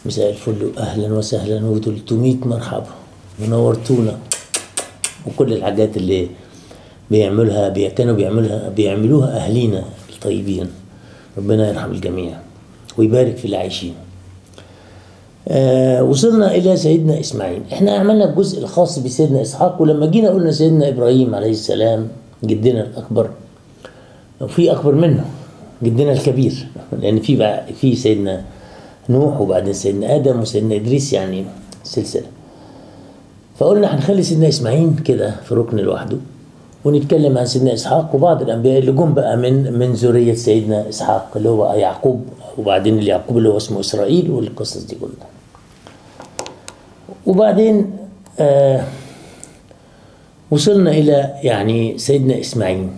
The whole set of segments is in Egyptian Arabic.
مساء الفل اهلا وسهلا و300 مرحبا ونورتونا وكل الحاجات اللي بيعملها بي كانوا بيعملها بيعملوها اهالينا الطيبين ربنا يرحم الجميع ويبارك في اللي عايشين آه وصلنا الى سيدنا اسماعيل احنا عملنا الجزء الخاص بسيدنا اسحاق ولما جينا قلنا سيدنا ابراهيم عليه السلام جدنا الاكبر وفي اكبر منه جدنا الكبير لان في بقى في سيدنا نوح وبعدين سيدنا ادم وسيدنا ادريس يعني سلسله فقلنا هنخلي سيدنا اسماعيل كده في ركن لوحده ونتكلم عن سيدنا اسحاق وبعض الانبياء اللي جم بقى من من ذريه سيدنا اسحاق اللي هو يعقوب وبعدين اليعقوب اللي هو اسمه اسرائيل والقصص دي كلها وبعدين آه وصلنا الى يعني سيدنا اسماعيل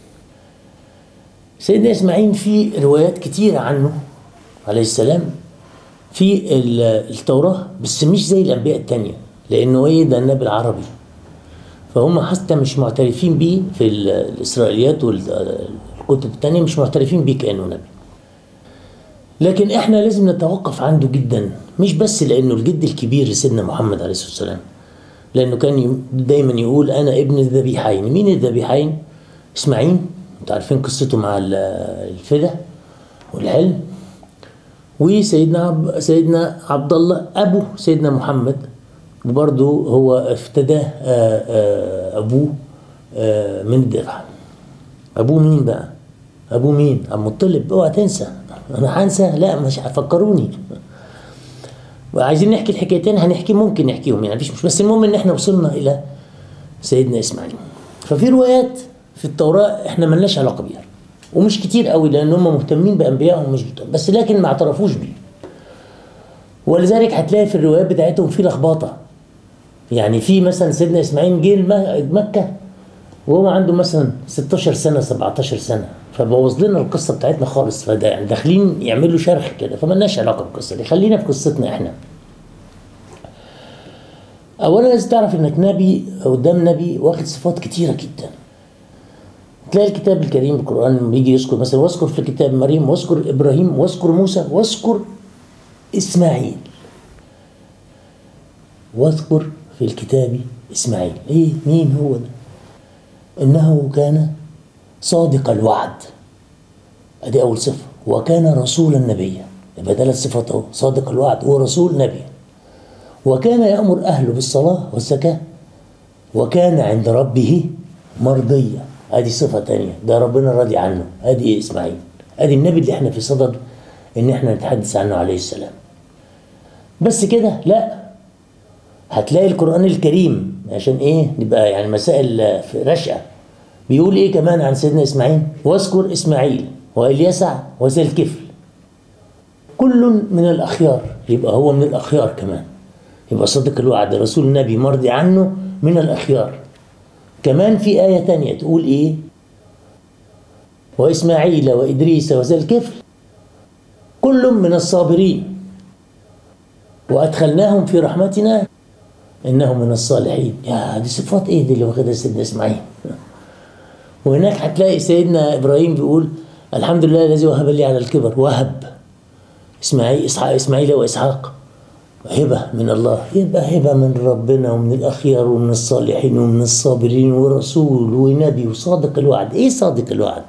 سيدنا اسماعيل في روايات كتيره عنه عليه السلام في التوراه بس مش زي الانبياء التانيه لانه ايه ده النبي العربي فهم حتى مش معترفين بيه في الاسرائيليات والكتب التانية مش معترفين بيه كانه نبي لكن احنا لازم نتوقف عنده جدا مش بس لانه الجد الكبير لسيدنا محمد عليه الصلاه والسلام لانه كان دايما يقول انا ابن الذبيحين مين الذبيحين اسماعيل انتوا عارفين قصته مع الفدا والحلم وسيدنا عب سيدنا عبد الله ابو سيدنا محمد وبرضه هو افتداه ابوه من الذبح ابوه مين بقى ابوه مين عبد المطلب اوعى تنسى انا هنسى لا مش هفكروني وعايزين نحكي الحكايتين هنحكي ممكن نحكيهم يعني مفيش مش بس المهم ان احنا وصلنا الى سيدنا اسماعيل ففي روايات في التوراه احنا ملناش علاقه بيها ومش كتير قوي لان هم مهتمين بانبيائهم مش بس لكن ما اعترفوش بيه ولذلك هتلاقي في الروايات بتاعتهم في لخبطه يعني في مثلا سيدنا اسماعيل جه مكه وهو عنده مثلا 16 سنه 17 سنه فبوظ لنا القصه بتاعتنا خالص فده يعني داخلين يعملوا شرح كده فمالناش علاقه بالقصه دي خلينا في قصتنا احنا اولا لازم تعرف انك نبي قدام نبي واخد صفات كتيره جدا تلاقي الكتاب الكريم القران لما بيجي يذكر مثلا واذكر في كتاب مريم واذكر ابراهيم واذكر موسى واذكر اسماعيل واذكر في الكتاب اسماعيل ايه مين هو ده انه كان صادق الوعد ادي اول صفه وكان رسولا نبيا يبقى ثلاث صفات اهو صادق الوعد ورسول نبي وكان يامر اهله بالصلاه والزكاه وكان عند ربه مرضيا ادي صفه تانية ده ربنا راضي عنه ادي اسماعيل ادي النبي اللي احنا في صدد ان احنا نتحدث عنه عليه السلام بس كده لا هتلاقي القرآن الكريم عشان ايه نبقى يعني مسائل رشقة بيقول ايه كمان عن سيدنا اسماعيل واذكر اسماعيل واليسع وذا الكفل كل من الاخيار يبقى هو من الاخيار كمان يبقى صدق الوعد رسول النبي مرضي عنه من الاخيار كمان في آية تانية تقول ايه واسماعيل وادريس وذا الكفل كل من الصابرين وادخلناهم في رحمتنا انه من الصالحين يا دي صفات ايه دي اللي واخدها سيدنا اسماعيل وهناك هتلاقي سيدنا ابراهيم بيقول الحمد لله الذي وهب لي على الكبر وهب اسماعيل اسحاق اسماعيل واسحاق هبه من الله يبقى هبه من ربنا ومن الاخيار ومن الصالحين ومن الصابرين ورسول ونبي وصادق الوعد ايه صادق الوعد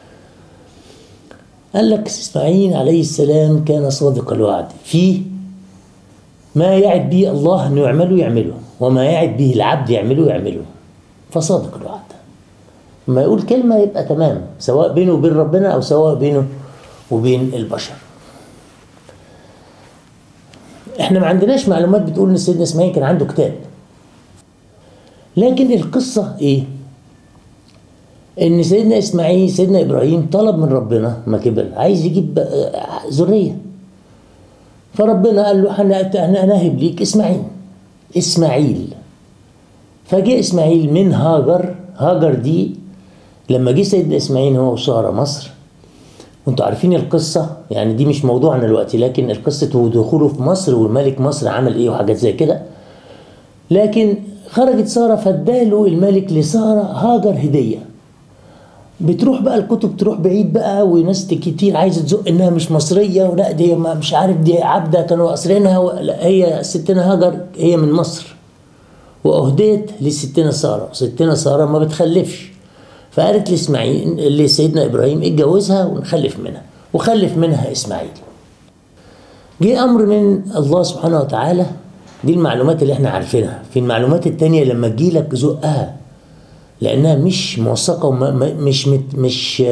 قال لك اسماعيل عليه السلام كان صادق الوعد فيه ما يعد به الله انه يعمله يعمله وما يعد به العبد يعمله يعمله فصادق الوعد لما يقول كلمة يبقى تمام سواء بينه وبين ربنا أو سواء بينه وبين البشر احنا ما عندناش معلومات بتقول ان سيدنا اسماعيل كان عنده كتاب لكن القصة ايه ان سيدنا اسماعيل سيدنا ابراهيم طلب من ربنا ما كبر عايز يجيب ذريه فربنا قال له انا ناهب ليك اسماعيل اسماعيل فجاء اسماعيل من هاجر هاجر دي لما جه سيدنا اسماعيل هو وساره مصر وانتوا عارفين القصة يعني دي مش موضوعنا دلوقتي لكن القصة دخوله في مصر والملك مصر عمل ايه وحاجات زي كده لكن خرجت سارة فاداله الملك لسارة هاجر هدية بتروح بقى الكتب تروح بعيد بقى وناس كتير عايزه تزق انها مش مصريه ولا دي ما مش عارف دي عبده كانوا قاصرينها و- لا هي ستنا هاجر هي من مصر واهديت لستنا ساره ستنا ساره ما بتخلفش فقالت لاسماعيل لسيدنا ابراهيم اتجوزها ونخلف منها وخلف منها اسماعيل جه امر من الله سبحانه وتعالى دي المعلومات اللي احنا عارفينها في المعلومات التانية لما تجيلك زقها لانها مش موثقه ومش مش مش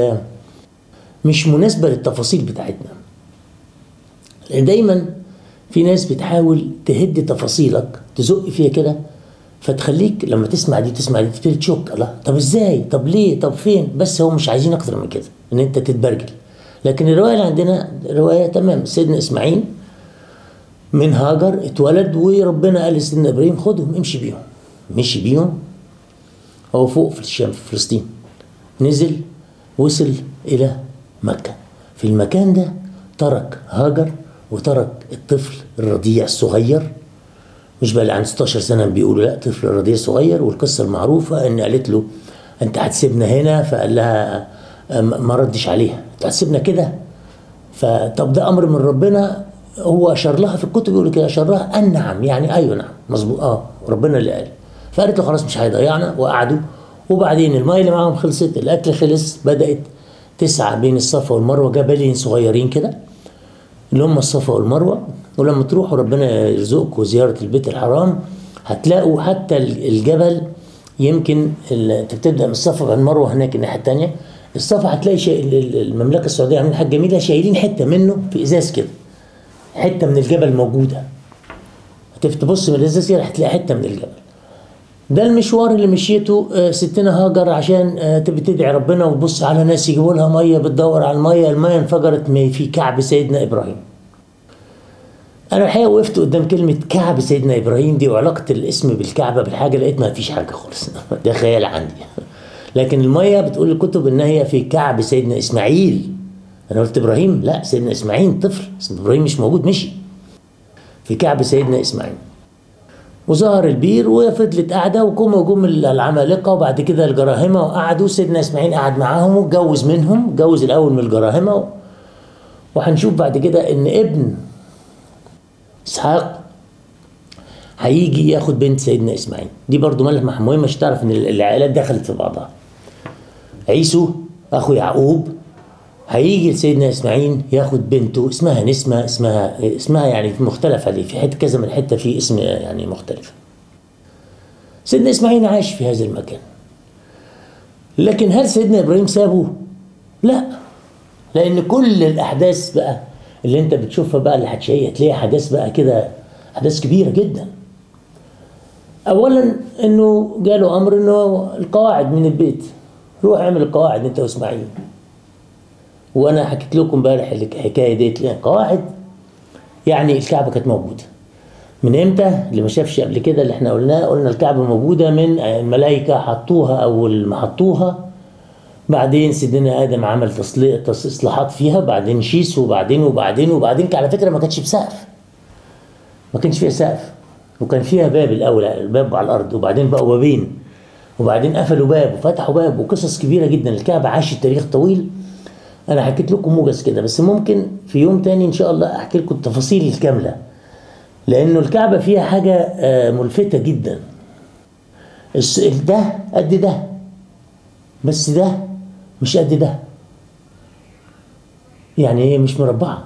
مش مناسبه للتفاصيل بتاعتنا لان دايما في ناس بتحاول تهد تفاصيلك تزق فيها كده فتخليك لما تسمع دي تسمع دي تبتدي تشك الله طب ازاي طب ليه طب فين بس هو مش عايزين اكتر من كده ان انت تتبرجل لكن الروايه اللي عندنا روايه تمام سيدنا اسماعيل من هاجر اتولد وربنا قال لسيدنا ابراهيم خدهم امشي بيهم مشي بيهم هو فوق في الشام في فلسطين نزل وصل الى مكه في المكان ده ترك هاجر وترك الطفل الرضيع الصغير مش بقى اللي عند 16 سنه بيقولوا لا طفل رضيع صغير والقصه المعروفه ان قالت له انت هتسيبنا هنا فقال لها آه، ما ما ردش عليها انت هتسيبنا كده فطب ده امر من ربنا هو اشار لها في الكتب يقول كده اشار لها ان نعم يعني ايوه نعم مظبوط اه ربنا اللي قال فقالت له خلاص مش هيضيعنا وقعدوا وبعدين الميه اللي معاهم خلصت الاكل خلص بدات تسعى بين الصفا والمروه جبلين صغيرين كده اللي هم الصفا والمروه ولما تروحوا ربنا يرزقكم زياره البيت الحرام هتلاقوا حتى الجبل يمكن ال- انت بتبدا من الصفا بعد المروه هناك الناحيه الثانيه الصفا هتلاقي شيء ال- ال- المملكه السعوديه عاملين حاجه جميله شايلين حته منه في ازاز كده حته من الجبل موجوده هتف- تبص من الازاز كده هتلاقي حته من الجبل ده المشوار اللي مشيته آه، ستنا هاجر عشان آه، تبي تدعي ربنا وتبص على ناس يجيبوا لها ميه بتدور على الميه الميه انفجرت م- في كعب سيدنا ابراهيم انا الحقيقه وقفت قدام كلمه كعب سيدنا ابراهيم دي وعلاقه الاسم بالكعبه بالحاجه لقيت ما فيش حاجه خالص ده خيال عندي لكن الميه بتقول الكتب ان هي في كعب سيدنا اسماعيل انا قلت ابراهيم لا سيدنا اسماعيل طفل سيدنا ابراهيم مش موجود مشي في كعب سيدنا اسماعيل وظهر البير وفضلت قاعده وجم جم العمالقه وبعد كده الجراهمه وقعدوا سيدنا اسماعيل قعد معاهم واتجوز منهم اتجوز الاول من الجراهمه وهنشوف بعد كده ان ابن اسحاق هيجي ياخد بنت سيدنا اسماعيل دي برضو ملمح مهم مش تعرف ان العائلات دخلت في بعضها عيسو اخو يعقوب هيجي لسيدنا اسماعيل ياخد بنته اسمها نسمه اسمها اسمها يعني مختلف عليه في حته كذا من حته في اسم يعني مختلف سيدنا اسماعيل عاش في هذا المكان لكن هل سيدنا ابراهيم سابه لا لان كل الاحداث بقى اللي انت بتشوفها بقى اللي هتشيء تلاقي احداث بقى كده احداث كبيره جدا اولا انه جاله امر انه القواعد من البيت روح اعمل القواعد انت واسماعيل وانا حكيت لكم امبارح الحكايه ديت لأن قواعد يعني الكعبه كانت موجوده من امتى اللي ما شافش قبل كده اللي احنا قلناه قلنا الكعبه موجوده من الملائكه حطوها اول ما حطوها بعدين سيدنا ادم عمل تصلي- تص- اصلاحات فيها بعدين شيس وبعدين وبعدين وبعدين على فكره ما كانتش بسقف ما كانش فيها سقف وكان فيها باب الاول الباب على الارض وبعدين بقوا بابين وبعدين قفلوا باب وفتحوا باب وقصص كبيره جدا الكعبه عاشت تاريخ طويل انا حكيت لكم موجز كده بس ممكن في يوم تاني ان شاء الله احكي لكم التفاصيل الكامله لانه الكعبه فيها حاجه آه، ملفته جدا الس- ده قد ده بس ده مش قد ده يعني هي مش مربعه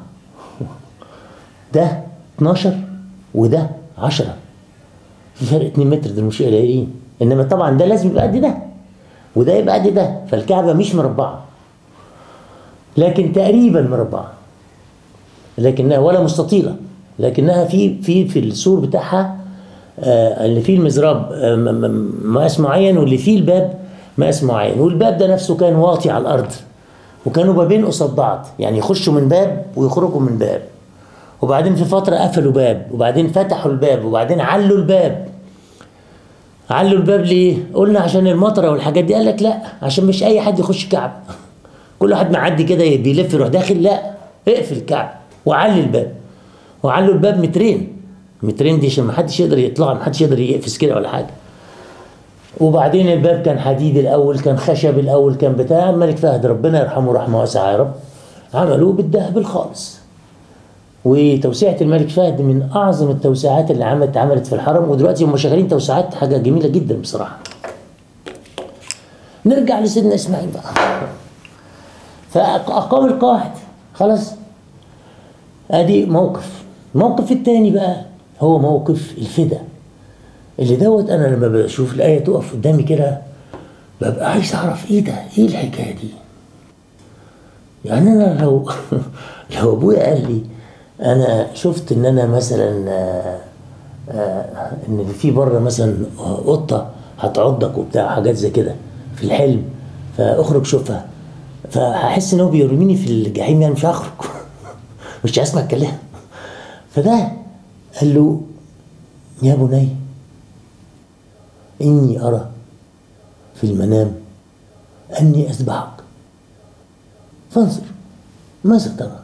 ده 12 وده 10 في فرق 2 متر ده مش قليلين انما طبعا ده لازم يبقى قد ده وده يبقى قد ده فالكعبه مش مربعه لكن تقريبا مربعه لكنها ولا مستطيله لكنها في في في السور بتاعها آه، اللي فيه المزراب آه، م- م- مقاس معين واللي فيه الباب مقاس معين والباب ده نفسه كان واطي على الارض وكانوا بابين قصاد بعض يعني يخشوا من باب ويخرجوا من باب وبعدين في فتره قفلوا باب وبعدين فتحوا الباب وبعدين علوا الباب علوا الباب ليه؟ قلنا عشان المطره والحاجات دي قال لك لا عشان مش اي حد يخش الكعبه كل واحد معدي كده بيلف يروح داخل لا اقفل الكعبه وعلي الباب وعلوا الباب مترين مترين دي عشان ما حدش يقدر يطلع ما حدش يقدر يقفز كده ولا حاجه وبعدين الباب كان حديد الاول كان خشب الاول كان بتاع الملك فهد ربنا يرحمه رحمه واسعه يا رب عملوه بالذهب الخالص وتوسعه الملك فهد من اعظم التوسعات اللي عملت عملت في الحرم ودلوقتي هم شغالين توسعات حاجه جميله جدا بصراحه نرجع لسيدنا اسماعيل بقى فاقام القاعد خلاص ادي موقف الموقف الثاني بقى هو موقف الفدا اللي دوت انا لما بشوف الايه تقف قدامي كده ببقى عايز اعرف ايه ده ايه الحكايه دي يعني انا لو لو ابويا قال لي انا شفت ان انا مثلا آه، آه، ان في بره مثلا قطه هتعضك وبتاع حاجات زي كده في الحلم فاخرج شوفها فهحس ان هو بيرميني في الجحيم يعني مش هخرج مش هسمع الكلام فده قال له يا بني إني أرى في المنام أني أذبحك فانظر ماذا ترى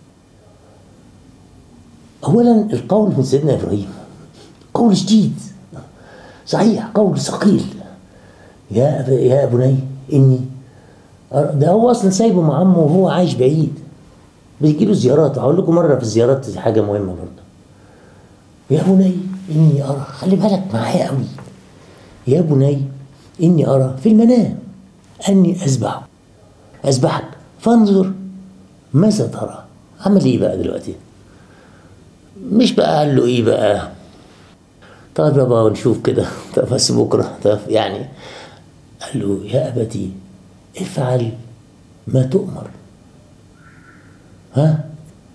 أولا القول من سيدنا إبراهيم قول شديد صحيح قول ثقيل يا أب... يا بني إني أرى ده هو أصلا سايبه مع عمه وهو عايش بعيد بيجي له زيارات هقول لكم مرة في الزيارات دي حاجة مهمة برضه يا بني إني أرى خلي بالك معايا قوي يا بني إني أرى في المنام أني أذبحك أذبحك فانظر ماذا ترى عمل إيه بقى دلوقتي مش بقى قال له إيه بقى طيب يابا نشوف كده طب بس بكرة طب يعني قال له يا أبتي افعل ما تؤمر ها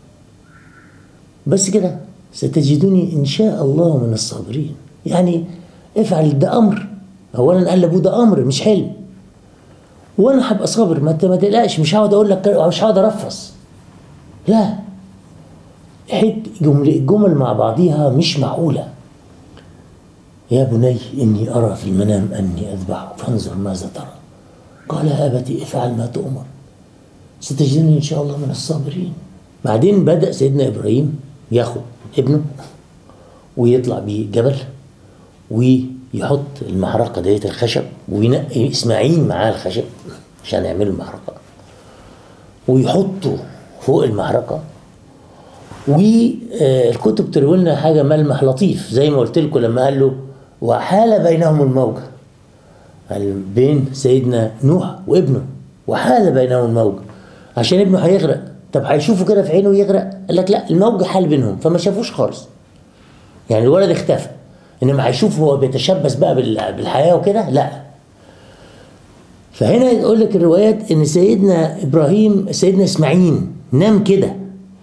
بس كده ستجدني إن شاء الله من الصابرين يعني افعل ده امر اولا قال لابوه ده امر مش حلم وانا هبقى صابر ما انت ما تقلقش مش هقعد اقول لك مش هقعد ارفص لا حت جمل جمل مع بعضيها مش معقوله يا بني اني ارى في المنام اني اذبحك فانظر ماذا ترى قال يا ابتي افعل ما تؤمر ستجدني ان شاء الله من الصابرين بعدين بدا سيدنا ابراهيم ياخد ابنه ويطلع بيه جبل ويحط المحرقه ديت الخشب وينقي اسماعيل معاه الخشب عشان يعملوا المحرقه ويحطه فوق المحرقه والكتب تروي لنا حاجه ملمح لطيف زي ما قلت لكم لما قال له وحال بينهم الموج قال بين سيدنا نوح وابنه وحال بينهم الموج عشان ابنه هيغرق طب هيشوفوا كده في عينه يغرق قال لك لا الموج حال بينهم فما شافوش خالص يعني الولد اختفى انما هيشوف هو بيتشبث بقى بال- بالحياه وكده لا فهنا يقول لك الروايات ان سيدنا ابراهيم سيدنا اسماعيل نام كده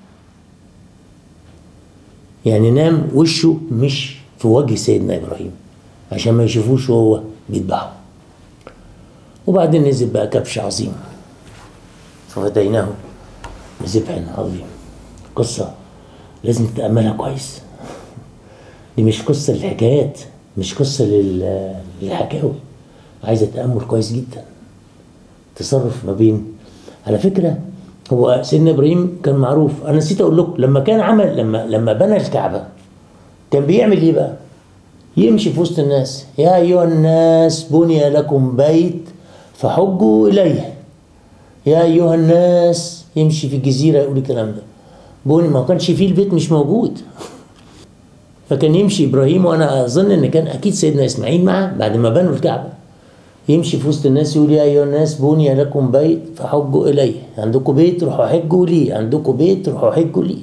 يعني نام وشه مش في وجه سيدنا ابراهيم عشان ما يشوفوش وهو بيذبحه وبعدين نزل بقى كبش عظيم ففديناه بذبح عظيم قصة لازم تتأملها كويس دي مش قصة للحكايات مش قصة لل- للحكاوي عايزة تأمل كويس جدا تصرف ما بين على فكرة هو سيدنا إبراهيم كان معروف أنا نسيت أقول لكم لما كان عمل لما لما بنى الكعبة كان بيعمل إيه بقى؟ يمشي في وسط الناس يا أيها الناس بني لكم بيت فحجوا إليه يا أيها الناس يمشي في الجزيرة يقول الكلام ده بني ما كانش فيه البيت مش موجود فكان يمشي ابراهيم وانا اظن ان كان اكيد سيدنا اسماعيل معه بعد ما بنوا الكعبه يمشي في وسط الناس يقول يا ايها الناس بني لكم بيت فحجوا اليه عندكم بيت روحوا حجوا لي عندكم بيت روحوا حجوا لي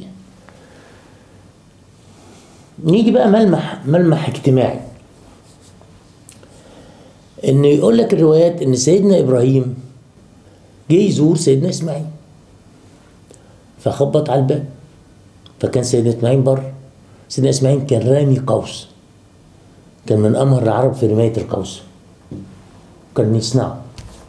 نيجي بقى ملمح ملمح اجتماعي ان يقول لك الروايات ان سيدنا ابراهيم جه يزور سيدنا اسماعيل فخبط على الباب فكان سيدنا اسماعيل بره سيدنا اسماعيل كان رامي قوس كان من امهر العرب في رمايه القوس كان يصنعه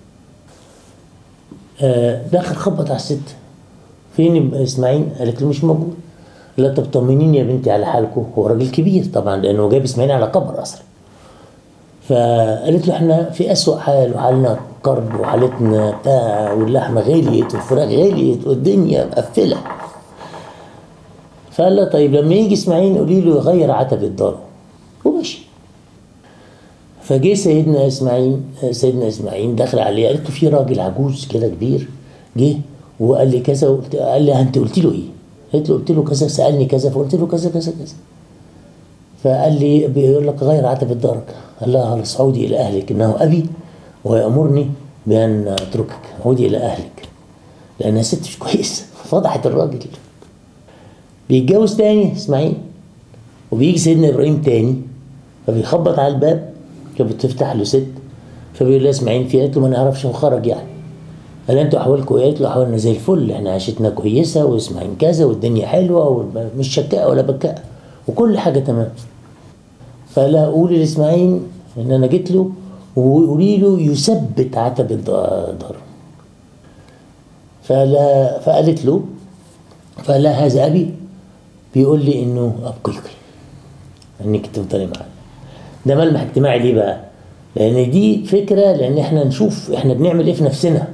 آه، دخل خبط على الست فين اسماعيل قالت له مش موجود لا طب طمنيني يا بنتي على حالكم هو راجل كبير طبعا لانه جايب اسماعيل على قبر اصلا فقالت له احنا في اسوأ حال وحالنا كرب وحالتنا بتاع واللحمه غليت والفراخ غليت والدنيا مقفله فقال لها طيب لما يجي اسماعيل قولي له يغير عتبة داره ومشي فجه سيدنا اسماعيل سيدنا اسماعيل دخل عليه قالت له في راجل عجوز كده كبير جه وقال لي كذا وقلت قال لي انت قلت له ايه؟ قلت له قلت له كذا سالني كذا فقلت له كذا كذا كذا فقال لي بيقول لك غير عتبة دارك قال لها خلاص عودي الى اهلك انه ابي ويامرني بان اتركك عودي الى اهلك لانها ست مش كويسه فضحت الراجل بيتجوز تاني اسماعيل وبيجي سيدنا ابراهيم تاني فبيخبط على الباب فبتفتح له ست فبيقول لها اسماعيل في قالت له ما نعرفش وخرج يعني قال انتوا احوالكم ايه؟ قالت له احوالنا زي الفل احنا عيشتنا كويسه واسماعيل كذا والدنيا حلوه ومش شكاء ولا بكاء وكل حاجه تمام فلا قولي لاسماعيل ان انا جيت له وقولي له يثبت عتب الدار فلا فقالت له فلا هذا ابي بيقول لي انه ابقيك انك تفضلي معايا ده ملمح اجتماعي ليه بقى؟ لان دي فكره لان احنا نشوف احنا بنعمل ايه في نفسنا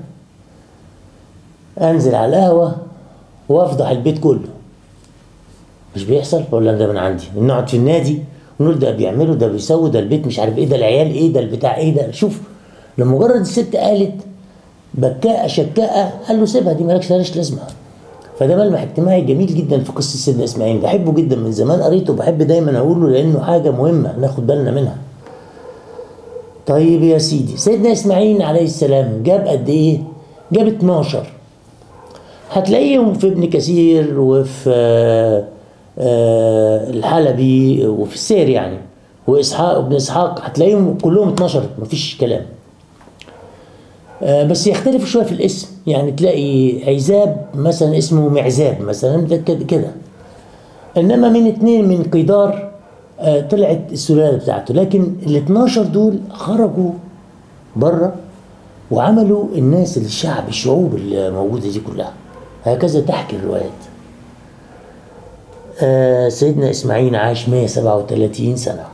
انزل على القهوه وافضح البيت كله مش بيحصل ولا ده من عندي نقعد في النادي ونقول ده بيعملوا ده بيسووا ده البيت مش عارف ايه ده العيال ايه ده البتاع ايه ده شوف لمجرد الست قالت بكاء شكاء قال له سيبها دي مالكش مالهاش لازمه فده ملمح اجتماعي جميل جدا في قصه سيدنا اسماعيل بحبه جدا من زمان قريته وبحب دايما اقوله لانه حاجه مهمه ناخد بالنا منها طيب يا سيدي سيدنا اسماعيل عليه السلام جاب قد ايه جاب 12 هتلاقيهم في ابن كثير وفي آه آه الحلبي وفي السير يعني واسحاق ابن اسحاق هتلاقيهم كلهم 12 مفيش كلام آه بس يختلف شويه في الاسم يعني تلاقي عزاب مثلا اسمه معزاب مثلا ده كده انما من اتنين من قيدار آه طلعت السلاله بتاعته لكن ال 12 دول خرجوا بره وعملوا الناس الشعب الشعوب اللي موجوده دي كلها هكذا تحكي الروايات آه سيدنا اسماعيل عاش 137 سنه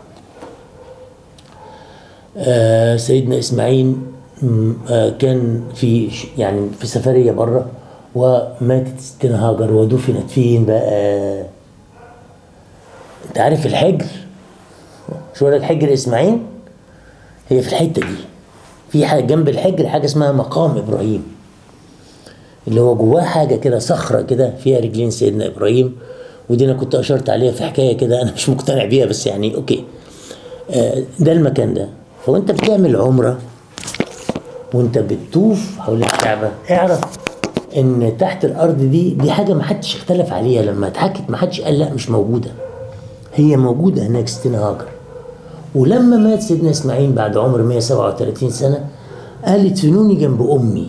آه سيدنا اسماعيل كان في يعني في سفرية بره وماتت ستنا هاجر ودفنت فين بقى انت عارف الحجر شو لك حجر اسماعيل هي في الحتة دي في حاجة جنب الحجر حاجة اسمها مقام ابراهيم اللي هو جواه حاجة كده صخرة كده فيها رجلين سيدنا ابراهيم ودي انا كنت اشرت عليها في حكاية كده انا مش مقتنع بيها بس يعني اوكي ده المكان ده فوانت بتعمل عمره وانت بتطوف حول الكعبه اعرف ان تحت الارض دي دي حاجه ما حدش اختلف عليها لما اتحكت ما حدش قال لا مش موجوده هي موجوده هناك ستنا هاجر ولما مات سيدنا اسماعيل بعد عمر 137 سنه قال ادفنوني جنب امي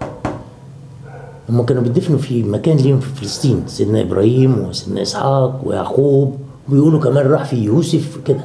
هم كانوا بيدفنوا في مكان ليهم في فلسطين سيدنا ابراهيم وسيدنا اسحاق ويعقوب وبيقولوا كمان راح في يوسف كده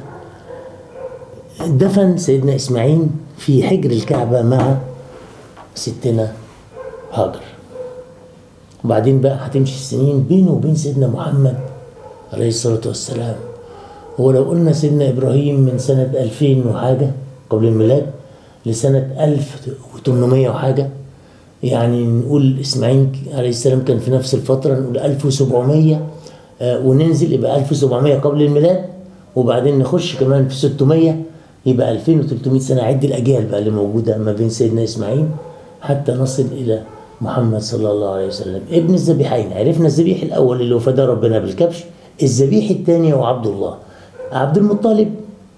دفن سيدنا اسماعيل في حجر الكعبه مع ستنا هاجر وبعدين بقى هتمشي السنين بينه وبين سيدنا محمد عليه الصلاة والسلام هو لو قلنا سيدنا إبراهيم من سنة 2000 وحاجة قبل الميلاد لسنة 1800 وحاجة يعني نقول إسماعيل عليه السلام كان في نفس الفترة نقول 1700 آه وننزل يبقى 1700 قبل الميلاد وبعدين نخش كمان في 600 يبقى 2300 سنة عد الأجيال بقى اللي موجودة ما بين سيدنا إسماعيل حتى نصل إلى محمد صلى الله عليه وسلم ابن الذبيحين عرفنا الذبيح الأول اللي هو فدى ربنا بالكبش الذبيح الثاني هو عبد الله عبد المطلب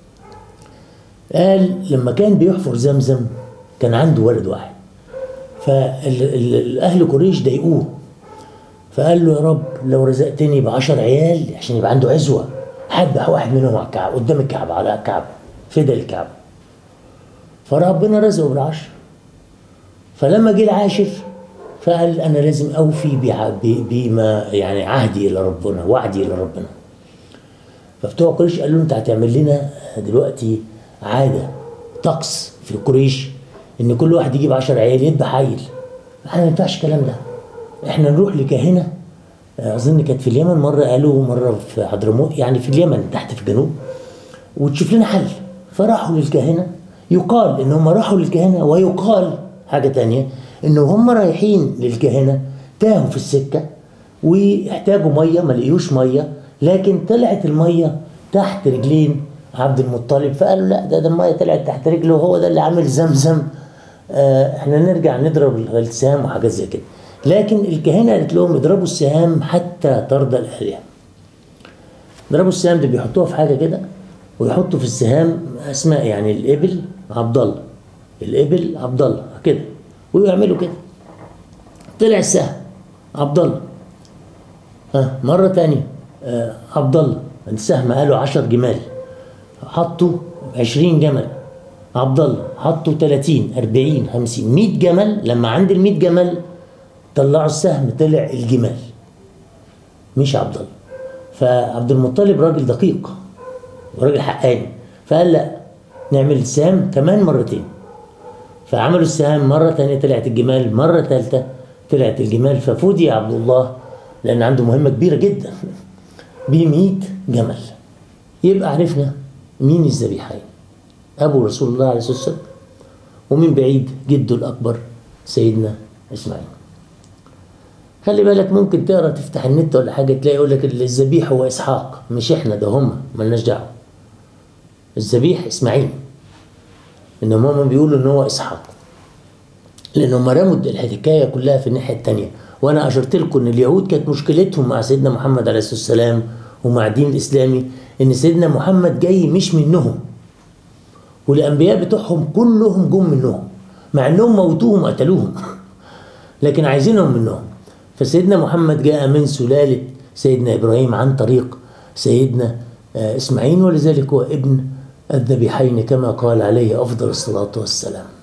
قال لما كان بيحفر زمزم كان عنده ولد واحد فالأهل قريش ضايقوه فقال له يا رب لو رزقتني بعشر عيال عشان يبقى عنده عزوة هذبح واحد منهم على الكعبة قدام الكعبة على الكعبة فدى الكعبة فربنا رزقه بالعشر فلما جه العاشر فقال انا لازم اوفي بما يعني عهدي الى ربنا وعدي الى ربنا فبتوع قريش قالوا له انت هتعمل لنا دلوقتي عاده طقس في قريش ان كل واحد يجيب 10 عيال يذبح عيل احنا ما ينفعش الكلام ده احنا نروح لكاهنه اظن كانت في اليمن مره قالوا مره في حضرموت يعني في اليمن تحت في الجنوب وتشوف لنا حل فراحوا للكاهنه يقال ان هم راحوا للكاهنه ويقال حاجه تانية ان هم رايحين للكهنه تاهوا في السكه واحتاجوا ميه ما لقيوش ميه لكن طلعت الميه تحت رجلين عبد المطلب فقالوا لا ده ده الميه طلعت تحت رجله وهو ده اللي عامل زمزم آه احنا نرجع نضرب السهام وحاجات زي كده لكن الكهنه قالت لهم اضربوا السهام حتى ترضى الالهه ضربوا السهام دي بيحطوها في حاجه كده ويحطوا في السهام اسماء يعني الابل عبد الله الابل عبد الله كده ويعملوا كده طلع السهم عبد الله ها مره تانية آه عبد الله السهم قالوا 10 جمال حطوا 20 جمل عبد الله حطوا 30 40 50 100 جمل لما عند ال 100 جمل طلعوا السهم طلع الجمال مش عبد الله فعبد المطلب راجل دقيق وراجل حقاني فقال لا نعمل السهام كمان مرتين فعملوا السهام مرة تانية طلعت الجمال مرة ثالثة طلعت الجمال ففودي عبد الله لأن عنده مهمة كبيرة جدا ب 100 جمل يبقى عرفنا مين الذبيحين أبو رسول الله عليه الصلاة والسلام ومن بعيد جده الأكبر سيدنا إسماعيل خلي بالك ممكن تقرا تفتح النت ولا حاجه تلاقي يقول لك الذبيح هو اسحاق مش احنا ده هم ملناش دعوه الذبيح اسماعيل انهم هم بيقولوا ان هو اسحاق لانهم رموا الحكايه كلها في الناحيه الثانيه وانا اشرت لكم ان اليهود كانت مشكلتهم مع سيدنا محمد عليه الصلاه والسلام ومع الدين الاسلامي ان سيدنا محمد جاي مش منهم والانبياء بتوعهم كلهم جم منهم مع انهم موتوهم وقتلوهم لكن عايزينهم منهم فسيدنا محمد جاء من سلالة سيدنا إبراهيم عن طريق سيدنا إسماعيل ولذلك هو ابن الذبيحين كما قال عليه أفضل الصلاة والسلام